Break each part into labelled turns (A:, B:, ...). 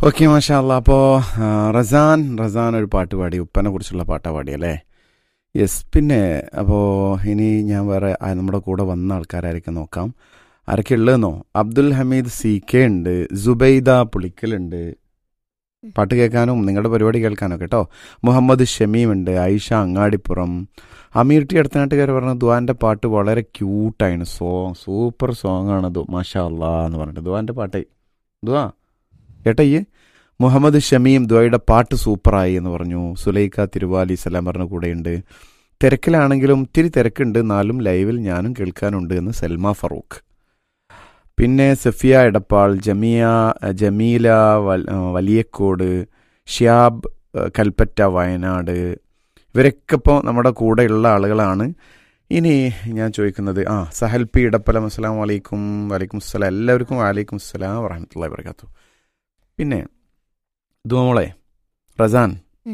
A: Okay മാഷാ അല്ല അപ്പോൾ റസാൻ റസാൻ ഒരു പാട്ട് പാടി ഉപ്പനെ കുറിച്ചുള്ള പാട്ടാ പാടി അല്ലേ യെസ് പിന്നെ അപ്പോൾ ഇനി ഞാൻ വേറെ ആ, നമ്മുടെ കൂടെ വന്ന ആൾക്കാരായിരിക്കും നോക്കാം ആരൊക്കെ ഉള്ളതെന്നോ അബ്ദുൽ ഹമീദ് സി കെ ഉണ്ട് സുബൈദ പുളിക്കലുണ്ട് പാട്ട് കേൾക്കാനും നിങ്ങളുടെ പരിപാടി കേൾക്കാനും കേട്ടോ മുഹമ്മദ് ഷമീം ഉണ്ട് ഐഷ അങ്ങാടിപ്പുറം അമീർ ടി അടുത്തനാട്ടുകാർ പറഞ്ഞ ദുവാന്റെ പാട്ട് വളരെ ക്യൂട്ടായിരുന്നു സോങ് സൂപ്പർ സോങ് ആണ് ദു മാഷാ അല്ലാ എന്ന് പറഞ്ഞിട്ട് ദുവാന്റെ പാട്ട് ദുവാ കേട്ടയ്യ് മുഹമ്മദ് ഷമീം ദ്വയുടെ പാട്ട് സൂപ്പറായി എന്ന് പറഞ്ഞു സുലൈഖ തിരുവാലി സലാം പറഞ്ഞ കൂടെയുണ്ട് തിരക്കിലാണെങ്കിലും ഇത്തിരി തിരക്കുണ്ട് എന്നാലും ലൈവിൽ ഞാനും കേൾക്കാനുണ്ട് എന്ന് സൽമ ഫറൂഖ് പിന്നെ സഫിയ എടപ്പാൾ ജമിയ ജമീല വൽ- വലിയക്കോട് ഷിയാബ് ഏഹ്, കൽപ്പറ്റ വയനാട് ഇവരൊക്കെ ഇപ്പോൾ നമ്മുടെ കൂടെയുള്ള ആളുകളാണ് ഇനി ഞാൻ ചോദിക്കുന്നത് ആ സഹൽ പി ഇടപ്പലം അസ്സലാം വലൈക്കും വലൈക്കും അസ്സലാം എല്ലാവർക്കും വലൈക്കും അസ്സലാം വറഹമത്തുള്ള വർക്കാത്തു പിന്നെ ദുമോളെ റസാൻ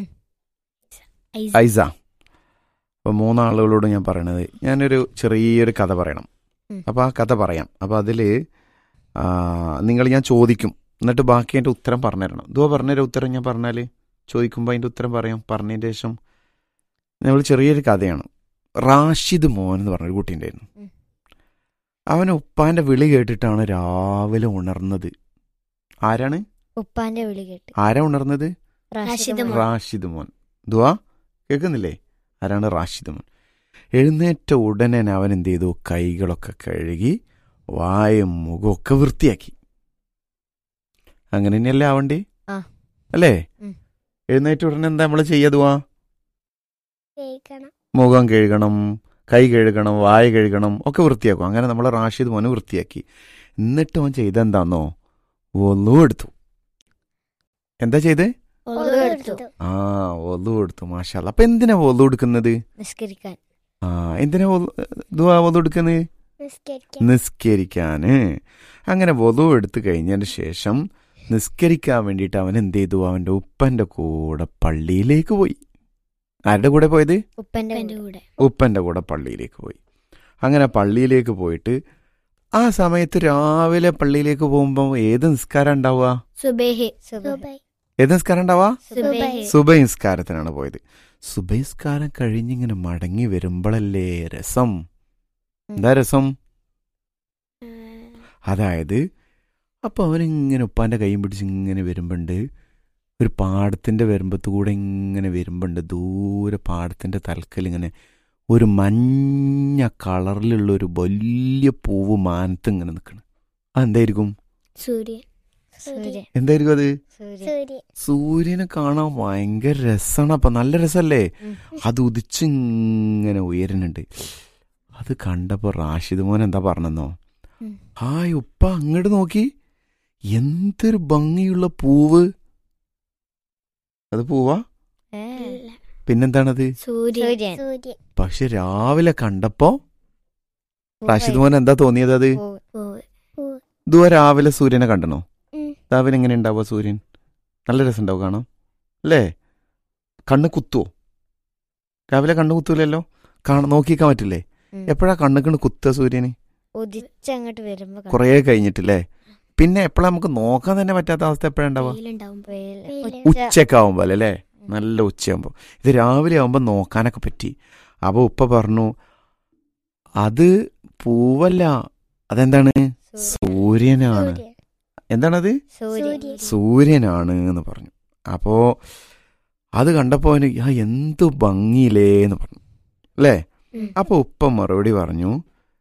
A: ഐസ അപ്പോൾ മൂന്നാളുകളോട് ഞാൻ പറയണത് ഞാനൊരു ചെറിയൊരു കഥ പറയണം
B: ഉം.
A: അപ്പോൾ ആ കഥ പറയാം അപ്പോൾ അതിൽ നിങ്ങൾ ഞാൻ ചോദിക്കും എന്നിട്ട് ബാക്കി അതിൻ്റെ ഉത്തരം പറഞ്ഞുതരണം ദുവ പറഞ്ഞൊരു ഉത്തരം ഞാൻ പറഞ്ഞാൽ ചോദിക്കുമ്പോൾ അതിൻ്റെ ഉത്തരം പറയാം പറഞ്ഞതിന് ശേഷം നമ്മൾ ചെറിയൊരു കഥയാണ് റാഷിദ് മോൻ എന്ന് പറഞ്ഞൊരു കുട്ടി ഉണ്ടായിരുന്നു
B: ഉം.
A: അവൻ ഉപ്പാൻ്റെ വിളി കേട്ടിട്ടാണ് രാവിലെ ഉണർന്നത് ആരാണ്
B: ഉപ്പാന്റെ വിളി കേട്ട്
A: ആരാ ഉണർന്നത്
B: റാഷിദ് മോൻ.
A: റാഷിദ് മോൻ ദുവാ കേൾക്കുന്നില്ലേ ആരാണ് റാഷിദ് മോൻ എഴുന്നേറ്റ ഉടനെ അവൻ എന്ത് ചെയ്തു കൈകളൊക്കെ കഴുകി വായും മുഖമൊക്കെ വൃത്തിയാക്കി അങ്ങനെ തന്നെയല്ലേ ആവണ്ടേ
B: ആ.
A: അല്ലേ
B: ഉം.
A: എഴുന്നേറ്റ ഉടനെ എന്താ നമ്മൾ ചെയ്യാതുവാ
C: കേൾക്കണം
A: മുഖം കഴുകണം കൈ കഴുകണം വായ കഴുകണം ഒക്കെ വൃത്തിയാക്കും അങ്ങനെ നമ്മൾ റാഷിദ് മോനെ വൃത്തിയാക്കി എന്നിട്ട് അവൻ ചെയ്തെന്താന്നോ ഒന്നു എടുത്തു എന്താ ചെയ്തേ
B: ഒളു എടുത്തു
A: ആ ഒതു എടുത്തു മാഷാല്ല അപ്പൊ എന്തിനാ ഒതു എടുക്കുന്നത്
B: നിസ്കരിക്കാൻ
A: ആ എന്തിനാ ദുവാ ഒതു എടുക്കുന്നത്
C: നിസ്കരിക്കാൻ
A: നിസ്കരിക്കാന് അങ്ങനെ വധു എടുത്തു കഴിഞ്ഞതിന് ശേഷം നിസ്കരിക്കാൻ വേണ്ടിയിട്ട് അവൻ എന്ത് ചെയ്തു അവന്റെ ഉപ്പന്റെ കൂടെ പള്ളിയിലേക്ക് പോയി ആരുടെ കൂടെ പോയത്
B: ഉപ്പന്റെ കൂടെ
A: ഉപ്പന്റെ കൂടെ പള്ളിയിലേക്ക് പോയി അങ്ങനെ പള്ളിയിലേക്ക് പോയിട്ട് ആ സമയത്ത് രാവിലെ പള്ളിയിലേക്ക് പോകുമ്പോൾ ഏത് നിസ്കാരം ഉണ്ടാവുക
B: സുബേഹി
C: സുബൈ
A: ഏത് നിസ്കാരം ഉണ്ടാവുക
B: സുബേഹി
A: സുബൈ നിസ്കാരത്തിനാണ് പോയത് സുബൈ നിസ്കാരം കഴിഞ്ഞിങ്ങനെ മടങ്ങി വരുമ്പോഴല്ലേ രസം എന്താ രസം അതായത് അപ്പോൾ അവനിങ്ങനെ ഉപ്പാൻ്റെ കൈയും പിടിച്ച് ഇങ്ങനെ വരുമ്പോണ്ട് ഒരു പാടത്തിൻ്റെ വരുമ്പത്ത് കൂടെ ഇങ്ങനെ വരുമ്പോണ്ട് ദൂരെ പാടത്തിൻ്റെ തലക്കൽ ഇങ്ങനെ ഒരു മഞ്ഞ കളറിലുള്ള ഒരു വലിയ പൂവ് മാനത്ത് ഇങ്ങനെ നിൽക്കണം അതെന്തായിരിക്കും
B: സൂര്യൻ സൂര്യൻ
A: എന്തായിരിക്കും അത്
B: സൂര്യൻ
C: സൂര്യൻ
A: സൂര്യനെ കാണാൻ ഭയങ്കര രസമാണ് അപ്പം നല്ല രസമല്ലേ
B: ഉം.
A: അത് ഉദിച്ചിങ്ങനെ ഉയരുന്നുണ്ട് അത് കണ്ടപ്പോൾ റാഷിദ് മോൻ എന്താ പറഞ്ഞെന്നോ
B: ഉം.
A: ഹായ് ഉപ്പ അങ്ങോട്ട് നോക്കി എന്തൊരു ഭംഗിയുള്ള പൂവ് അത് പൂവാ
B: ഏ.
C: ഇല്ല.
A: പിന്നെന്താണത്
B: സൂര്യൻ
C: സൂര്യൻ
A: പക്ഷെ രാവിലെ കണ്ടപ്പോ റാഷിദ് മോൻ എന്താ തോന്നിയത് അത്
B: പൂവ്.
A: ഇതുവരെ രാവിലെ സൂര്യനെ കണ്ടണോ
C: ഉം.
A: രാവിലെ എങ്ങനെ ഉണ്ടാവുക സൂര്യൻ നല്ല രസം ഉണ്ടാവും കാണാം അല്ലേ കണ്ണ് കുത്തുവോ രാവിലെ കണ്ണ് കുത്തൂലല്ലോ കാണ നോക്കിക്കാൻ പറ്റില്ലേ
B: ഉം.
A: എപ്പോഴാ കണ്ണുകണ് കുത്തുക സൂര്യന്
B: ഉദിച്ചങ്ങോട്ട് വരുമ്പോ കാണാം.
A: കുറേ കഴിഞ്ഞിട്ടില്ലേ പിന്നെ എപ്പോഴാ നമുക്ക് നോക്കാൻ തന്നെ പറ്റാത്ത അവസ്ഥ എപ്പോഴാ ഉണ്ടാവുക
B: വെയിലുണ്ടാവും. വെയിൽ-
C: വെയിൽ.
B: ഉച്ച.
A: ഉച്ചക്കാവുമ്പോൾ അല്ലേ നല്ല ഉച്ചയാകുമ്പോൾ ഇത് രാവിലെ ആകുമ്പോൾ നോക്കാനൊക്കെ പറ്റി അപ്പോൾ ഉപ്പ പറഞ്ഞു അത് പൂവല്ല അതെന്താണ് സൂര്യനാണ്
C: സൂര്യൻ
A: എന്താണത്
B: സൂര്യൻ
C: സൂര്യൻ.
A: സൂര്യനാണ് എന്ന് പറഞ്ഞു അപ്പോ അത് കണ്ടപ്പോൾ അവന് ആ എന്തു ഭംഗിയിലേ എന്ന് പറഞ്ഞു അല്ലേ
B: ഉം.
A: അപ്പൊ ഉപ്പ മറുപടി പറഞ്ഞു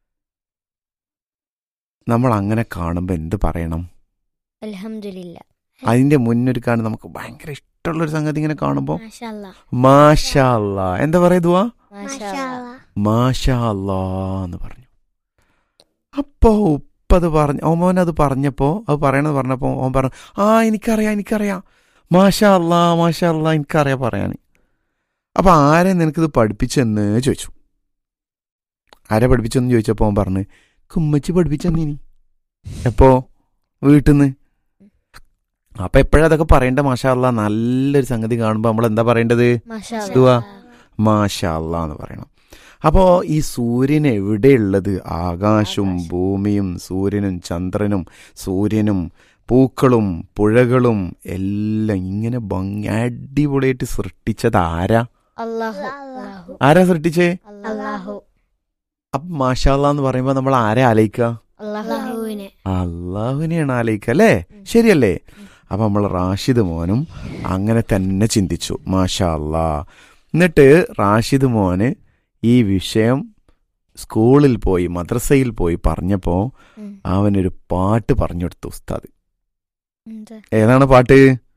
A: നമ്മൾ അങ്ങനെ കാണുമ്പോൾ എന്ത് പറയണം
B: അൽഹംദുലില്ല
A: അതിന്റെ മുന്നൊരുക്കാണ് നമുക്ക് ഭയങ്കര ഇഷ്ടമുള്ള ഒരു സംഗതി ഇങ്ങനെ കാണുമ്പോൾ
B: മാഷാ അല്ലാ.
A: മാഷാ അല്ലാ എന്താ പറയുതുവാ
B: മാഷാ
C: മാഷാ
B: അല്ലാ.
C: അല്ലാ.
A: മാഷാ അല്ലാ എന്ന് പറഞ്ഞു അപ്പോ ഉപ്പ അത് പറഞ്ഞു ഓമോൻ അത് പറഞ്ഞപ്പോ അത് പറയണത് പറഞ്ഞപ്പോ ഓൻ പറഞ്ഞു ആ എനിക്കറിയാം എനിക്കറിയാം മാഷാ അല്ലാ മാഷാ അല്ലാ എനിക്കറിയാം പറയാൻ അപ്പൊ ആരെ നിനക്കിത് പഠിപ്പിച്ചെന്ന് ചോദിച്ചു ആരെ പഠിപ്പിച്ചെന്ന് ചോദിച്ചപ്പോ ഓൻ പറഞ്ഞു കുമ്മച്ചി പഠിപ്പിച്ചെന്നീനി എപ്പോ വീട്ടിൽ നിന്ന് അപ്പൊ എപ്പോഴാ അതൊക്കെ പറയേണ്ട മാഷാ അല്ലാ നല്ലൊരു സംഗതി കാണുമ്പോ നമ്മൾ എന്താ പറയേണ്ടത്
B: മാഷാ അല്ലാ.
A: ദുആ. മാഷാ അല്ലാ എന്ന് പറയണം അപ്പോൾ ഈ സൂര്യൻ എവിടെയുള്ളത് ആകാശവും ഭൂമിയും സൂര്യനും ചന്ദ്രനും സൂര്യനും പൂക്കളും പുഴകളും എല്ലാം ഇങ്ങനെ ഭംഗി അടിപൊളിയായിട്ട് സൃഷ്ടിച്ചത് ആരാ
B: അള്ളാഹു
C: അല്ലാഹു.
B: അള്ളാഹു
A: ആരാ സൃഷ്ടിച്ചേ
B: അള്ളാഹു
A: അപ്പൊ മാഷാല്ല എന്ന് പറയുമ്പോ നമ്മൾ ആരെ ആലയിക്കുക
B: അള്ളാഹുവിനെ
A: അള്ളാഹുവിനെയാണ് ആലയിക്കുക അല്ലേ ശരിയല്ലേ അപ്പൊ നമ്മൾ റാഷിദ് മോനും അങ്ങനെ തന്നെ ചിന്തിച്ചു മാഷാ അല്ലാ എന്നിട്ട് റാഷിദ് മോന് ഈ വിഷയം സ്കൂളിൽ പോയി മദ്രസയിൽ പോയി പറഞ്ഞപ്പോ
B: ഉം.
A: അവനൊരു പാട്ട് പറഞ്ഞു കൊടുത്തു ഉസ്താദ്
B: എന്താ
A: ഏതാണ് പാട്ട്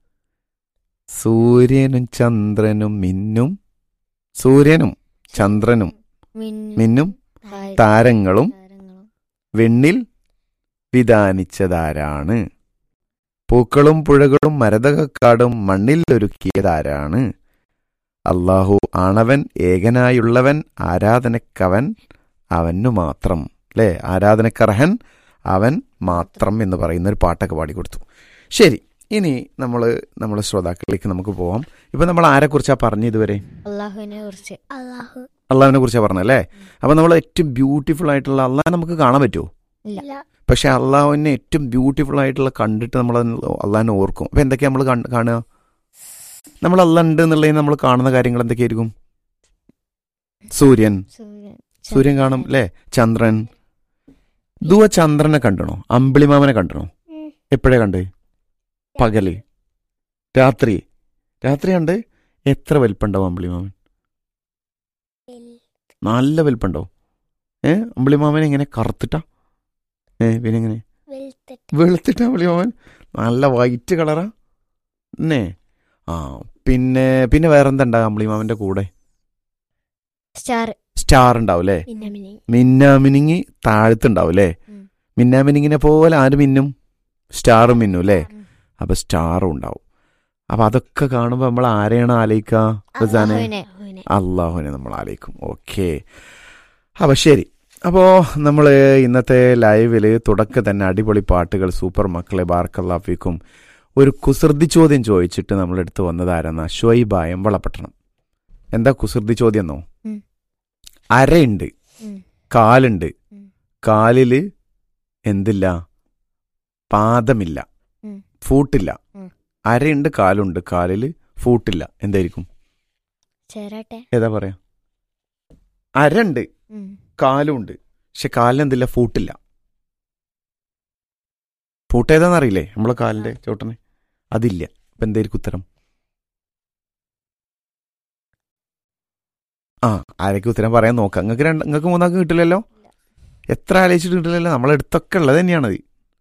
A: സൂര്യനും ചന്ദ്രനും മിന്നും സൂര്യനും ചന്ദ്രനും
B: മിന്നും
A: മിന്നും
B: താര-
A: താരങ്ങളും
B: താരങ്ങളും
A: വെണ്ണിൽ വിധാനിച്ചതാരാണ് പൂക്കളും പുഴകളും മരതകക്കാടും മണ്ണിൽ ഒരുക്കിയതാരാണ് അള്ളാഹു ആണവൻ ഏകനായുള്ളവൻ ആരാധനക്കവൻ അവനു മാത്രം അല്ലേ ആരാധനക്കർഹൻ അവൻ മാത്രം എന്ന് പറയുന്ന ഒരു പാട്ടൊക്കെ പാടിക്കൊടുത്തു ശരി ഇനി നമ്മൾ നമ്മുടെ ശ്രോതാക്കളിലേക്ക് നമുക്ക് പോവാം ഇപ്പൊ നമ്മൾ ആരെക്കുറിച്ചാ പറഞ്ഞു ഇതുവരെ
B: അള്ളാഹുവിനെ കുറിച്ച്
C: അല്ലാഹു
A: അള്ളാഹിനെ കുറിച്ചാണ് പറഞ്ഞല്ലേ അപ്പൊ നമ്മൾ ഏറ്റവും ബ്യൂട്ടിഫുൾ ആയിട്ടുള്ള അള്ളാഹ് നമുക്ക് കാണാൻ പറ്റുമോ
B: ഇല്ല
C: ഇല്ല
A: പക്ഷെ അള്ളാഹുവിനെ ഏറ്റവും ബ്യൂട്ടിഫുൾ ആയിട്ടുള്ള കണ്ടിട്ട് നമ്മൾ അള്ളാഹിനെ ഓർക്കും അപ്പൊ എന്തൊക്കെയാ നമ്മൾ കാണുക നമ്മൾ അള്ളാഹ് ഉണ്ട് എന്നുള്ളതിന് നമ്മൾ കാണുന്ന കാര്യങ്ങൾ എന്തൊക്കെയായിരിക്കും സൂര്യൻ
B: സൂര്യൻ
A: സൂര്യൻ കാണും അല്ലേ ചന്ദ്രൻ ദുവ ചന്ദ്രനെ കണ്ടണോ അമ്പിളിമാമനെ കണ്ടണോ
C: ഉം.
A: എപ്പോഴാ കണ്ട് പകല് രാത്രി രാത്രി കണ്ട് എത്ര വലിപ്പുണ്ടാവും അമ്പിളിമാമൻ
C: വെൽ-
A: നല്ല വലിപ്പുണ്ടാവും ഏ അമ്പിളിമാമൻ എങ്ങനെ കറുത്തിട്ടാ ഏ പിന്നെ എങ്ങനെ
C: വെളുത്തിട്ട്
A: വെളുത്തിട്ടാ അമ്പിളിമാമൻ നല്ല വൈറ്റ് കളറാ എന്നേ ആ പിന്നെ പിന്നെ വേറെന്താ ഉണ്ടാകും അമ്പിളിമാമന്റെ കൂടെ
B: സ്റ്റാർ
A: സ്റ്റാർ ഉണ്ടാവും അല്ലേ
C: പിന്നെ മിനി
A: മിന്നാമിനിങ്ങി താഴത്തുണ്ടാവും അല്ലേ
B: ഉം.
A: മിന്നാമിനിങ്ങിനെ പോലെ ആര് മിന്നും സ്റ്റാറും മിന്നും അല്ലേ
B: ഉം.
A: അപ്പൊ സ്റ്റാറും ഉണ്ടാവും അപ്പൊ അതൊക്കെ കാണുമ്പോ നമ്മൾ ആരെയാണ് ആലയിക്കുക റസാനെ
B: അള്ളാഹുവിനെ
A: അള്ളാഹുവിനെ നമ്മൾ ആലയിക്കും ഓക്കെ അപ്പൊ ശരി അപ്പോൾ നമ്മൾ ഇന്നത്തെ ലൈവിൽ തുടക്ക തന്നെ അടിപൊളി പാട്ടുകൾ സൂപ്പർ മക്കളെ ബാർക്കല്ലാഫിക്കും ഒരു കുസൃതി ചോദ്യം ചോദിച്ചിട്ട് നമ്മൾ എടുത്തു വന്നത് ആരെന്നാ ഷൊയ്ബ എമ്പളപട്ടണം എന്താ കുസൃതി ചോദ്യം എന്നോ
B: ഉം.
A: അരയുണ്ട്
B: ഉം.
A: കാലുണ്ട്
B: ഉം.
A: കാലില് എന്തില്ല പാദമില്ല
B: ഉം.
A: ഫൂട്ടില്ല
B: ഉം.
A: അരയുണ്ട് കാലുണ്ട് കാലില് ഫൂട്ടില്ല എന്തായിരിക്കും
B: ചേരാട്ടെ
A: ഏതാ പറയാ അരണ്ട്
B: ഉം.
A: കാലുണ്ട് പക്ഷെ കാലിന് എന്തില്ല ഫൂട്ടില്ല ഫൂട്ട് ഏതാണെന്നറിയില്ലേ നമ്മളെ കാലിന്റെ ചോട്ടന് അതില്ല അപ്പൊ എന്തായിരിക്കും ഉത്തരം ആ ആരൊക്കെ ഉത്തരം പറയാൻ നോക്കാം നിങ്ങൾക്ക് രണ്ട് നിങ്ങൾക്ക് മൂന്നാൾക്ക് കിട്ടില്ലല്ലോ എത്ര ആലോചിച്ചിട്ട് കിട്ടില്ലല്ലോ നമ്മളെ അടുത്തൊക്കെ ഉള്ളത് തന്നെയാണത്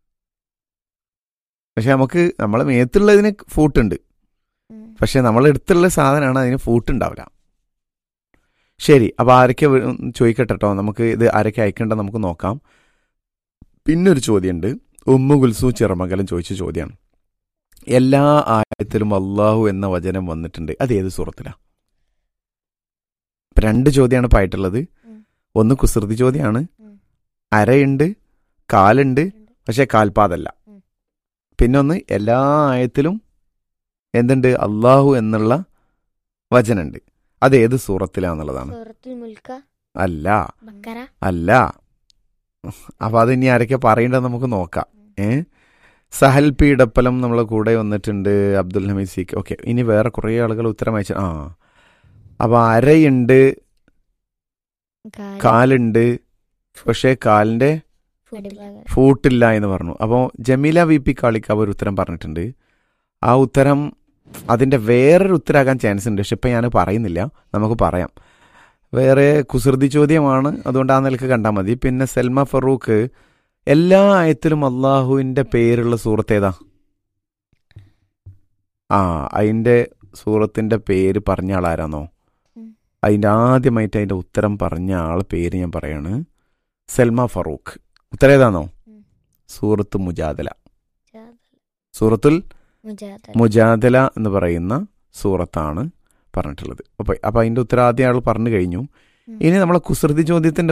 A: പക്ഷെ നമുക്ക് നമ്മളെ മേത്തുള്ളതിന് ഫൂട്ടുണ്ട്
B: ഉം.
A: പക്ഷെ നമ്മളെ അടുത്തുള്ള സാധനമാണ് അതിന് ഫൂട്ട് ഉണ്ടാവില്ല ശരി അപ്പോൾ ആരൊക്കെ വി- ചോദിക്കട്ടെ കേട്ടോ നമുക്ക് ഇത് ആരൊക്കെ അയക്കേണ്ടത് നമുക്ക് നോക്കാം പിന്നൊരു ചോദ്യമുണ്ട് ഉമ്മു ഗുൽസു ചിറമകലം ചോദിച്ച ചോദ്യമാണ് എല്ലാ ആയത്തിലും അള്ളാഹു എന്ന വചനം വന്നിട്ടുണ്ട് അത് ഏത് സൂറത്തിലാ ഇപ്പൊ രണ്ട് ചോദ്യമാണ് ഇപ്പൊ ആയിട്ടുള്ളത്
B: ഉം.
A: ഒന്ന് കുസൃതി ചോദ്യമാണ്
B: ഉം.
A: അരയുണ്ട് കാലുണ്ട് പക്ഷെ കാൽപാതല്ല
B: ഉം.
A: പിന്നെ ഒന്ന് എല്ലാ ആയത്തിലും എന്തുണ്ട് അള്ളാഹു എന്നുള്ള വചനുണ്ട് അത് ഏത് സൂറത്തിലാന്നുള്ളതാണ്
B: സൂറത്തുൽ മുൽക്ക
A: അല്ല
B: ബക്കറ
A: അല്ല അപ്പൊ അത് ഇനി ആരൊക്കെ പറയേണ്ടത് നമുക്ക് നോക്കാം ഏ സഹൽ പി ഇടപ്പലം നമ്മളെ കൂടെ വന്നിട്ടുണ്ട് അബ്ദുൽ ഹമീദ് സി ഓക്കെ ഇനി വേറെ കുറേ ആളുകൾ ഉത്തരം അയച്ചു ആ അപ്പൊ അരയുണ്ട്
B: കാല്
A: കാലുണ്ട് പക്ഷേ കാലിന്റെ
B: അടിഭാഗം.
A: ഫൂട്ടില്ല എന്ന് പറഞ്ഞു അപ്പോൾ ജമീല വി പി കാളിക്കാവ് ഒരു ഉത്തരം പറഞ്ഞിട്ടുണ്ട് ആ ഉത്തരം അതിന്റെ വേറൊരു ഉത്തരാകാൻ ചാൻസ് ഉണ്ട് പക്ഷെ ഇപ്പം ഞാൻ പറയുന്നില്ല നമുക്ക് പറയാം വേറെ കുസൃതി ചോദ്യമാണ് അതുകൊണ്ട് ആ നിലക്ക് കണ്ടാൽ മതി പിന്നെ സെൽമ ഫറൂഖ് എല്ലാ ആയത്തിലും അള്ളാഹുവിന്റെ പേരുള്ള സൂറത്ത് ഏതാ ആ അതിന്റെ സൂറത്തിന്റെ പേര് പറഞ്ഞ ആളാരാന്നോ
B: ഉം.
A: അതിന്റെ ആദ്യമായിട്ട് അതിന്റെ ഉത്തരം പറഞ്ഞ ആൾ പേര് ഞാൻ പറയാണ് സെൽമ ഫറൂഖ് ഉത്തരം ഏതാണോ
B: ഉം.
A: സൂറത്ത് മുജാദല
B: മുജാദല.
A: സൂറത്തുൽ
B: മുജാദല.
A: മുജാദല എന്ന് പറയുന്ന സൂറത്താണ് പറഞ്ഞിട്ടുള്ളത് അപ്പൊ അപ്പൊ അതിന്റെ ഉത്തരം ആദ്യം ആൾ പറഞ്ഞു കഴിഞ്ഞു
B: ഉം.
A: ഇനി നമ്മളെ കുസൃതി ചോദ്യത്തിന്റെ